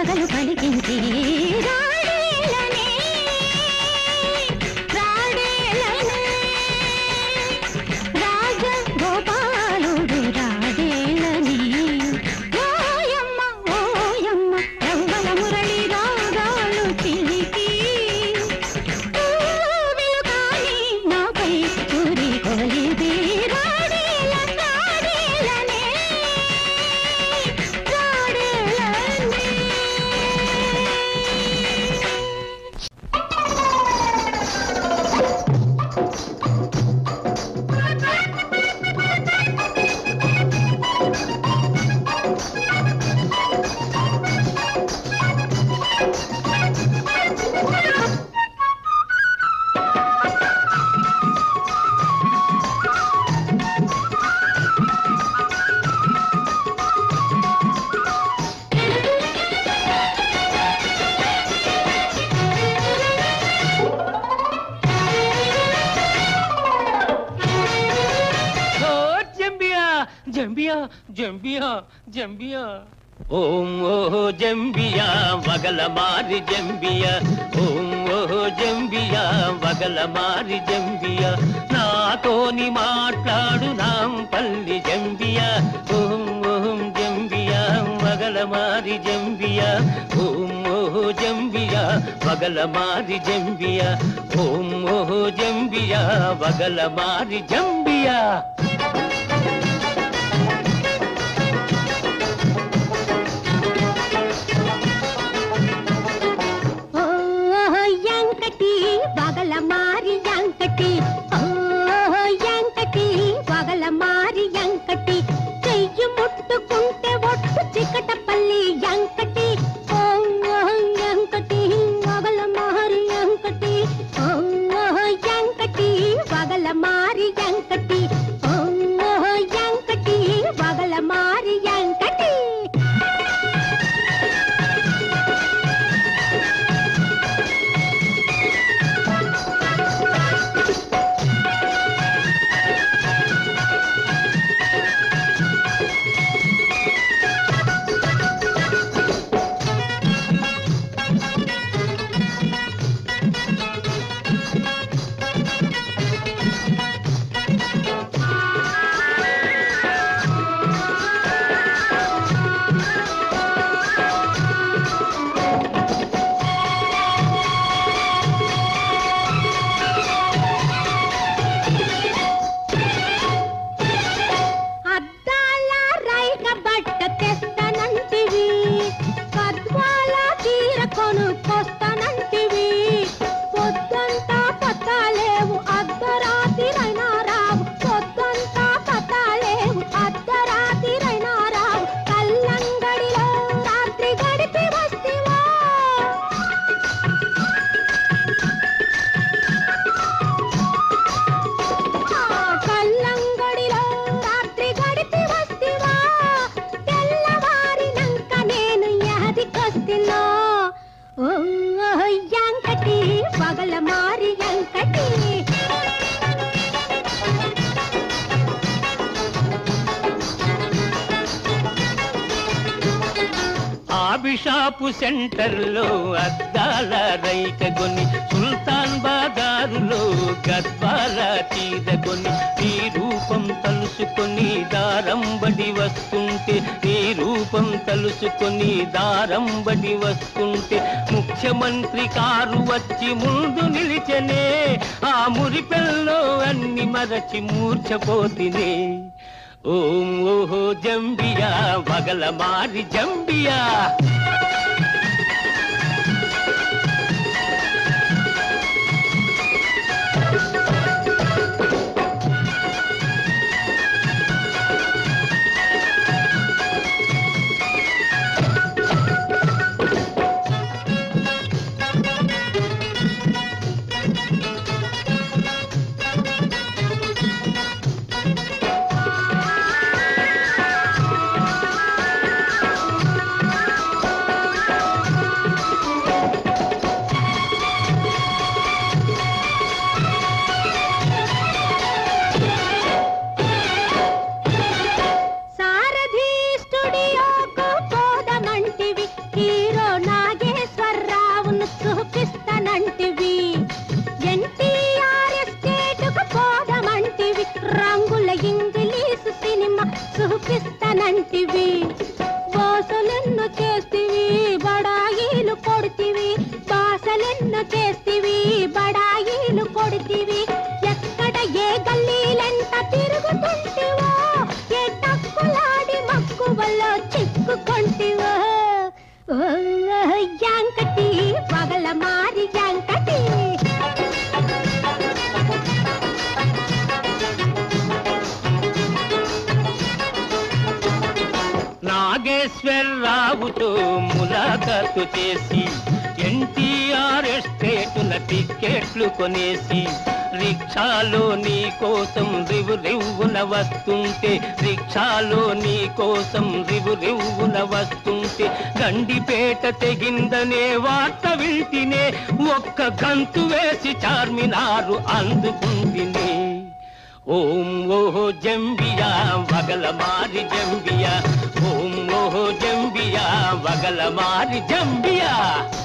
పగలు పలికించి రాడేలనే, రాడేలనే, రాజగోపాలుడు రాడేలని ఓయమ్మ ఓయమ్మ రవ్వల మురళి రాగాలు చిలికి ఊవిలు కాని నాపై ఊరి కొలిది రాడేల రాడేలనే రాడేలనే ఓ జంబియా జంబియా జంబియా జంబియా ఓం ఓహో జంబియా వగల మారి జంబియా ఓం ఓహో జంబియా వగల మారి జంబియా నాతోని మాట్లాడు నాంపల్లి జంబియా ఓం ఓం జంబియా వగల మారి జంబియా ఓం ఓహో జంబియా వగల మారి జంబియా ఓం ఓహో జంబియా వగల మారి జంబియా ఓ యాంకటి వగల మారి యాంకటి ఓ యాంకటి వగల మారి యాంకటి చెయ్యి ముట్టుకుంటే ఒట్టు చికటపల్లి యాంకటి ఓ యాంకటి వగల మారి యాంకటి ఓ యాంకటి వగల మారి యాంకటి ఓ యాంకటి వగల మారి యాంకటి అద్దాల రైక బట్ట తెస్తానంటివి కద్వాల చీర కొనుక్కొస్తానంటివి పొద్దంతా పత్తాలేవు అర్ధరాత్రిరైనా రావు పొద్దంతా పత్తాలేవు అర్ధరాత్రిరైనా రావు కల్లంగడిలో రాత్రి గడిపి వస్తివా కల్లంగడిలో రాత్రి గడిపి వస్తివా తెల్లవారినంక నేను యాదికొస్తిలో ఓ యాంకటి పగల మారి యాంకటి ఆబిషాపు సెంటర్లో అద్దాల రైక కొని సుల్తాన్ బాదారులో గద్వాల చీర కొని నీ రూపం తలుసుకొని దారంబడి వస్తుంటే నీ రూపం తలుసుకొని దారంబడి వస్తుంటే ముఖ్యమంత్రి కారు వచ్చి ముందు నిలిచనే ఆ మురిపెల్లో అన్ని మరచి మూర్ఛపోతినే ఓం ఓహో జంబియా వగల మారి జంబియా చేస్తివి బాసలెన్నో చేస్తివి బడాయిలు కొడితివి ఎక్కడ ఏ గల్లీలెంత తిరుగుతుంటివో ఏ టక్కులాడి మక్కువల్లో చిక్కుకొంటివో ఓ, యాంకటి పగల మారి యాంకటి నాగేశ్వరరావుతో ములాఖాతు చేసి ఎన్టీఆర్ ఎస్టేటుల టిక్కెట్లు కొనేసి రిక్షాలో నీ కోసం రివు రివ్వున వస్తుంటే రిక్షాలో నీ కోసం రివు రివ్వున వస్తుంటే గండిపేట తెగిందనే వార్త వింటినే ఒక్క గంతు వేసి చార్మినారు అందుకుంటినే ఓం ఓహో జంబియా వగల మారి జంబియా ఓం ఓహో జంబియా వగల మారి జంబియా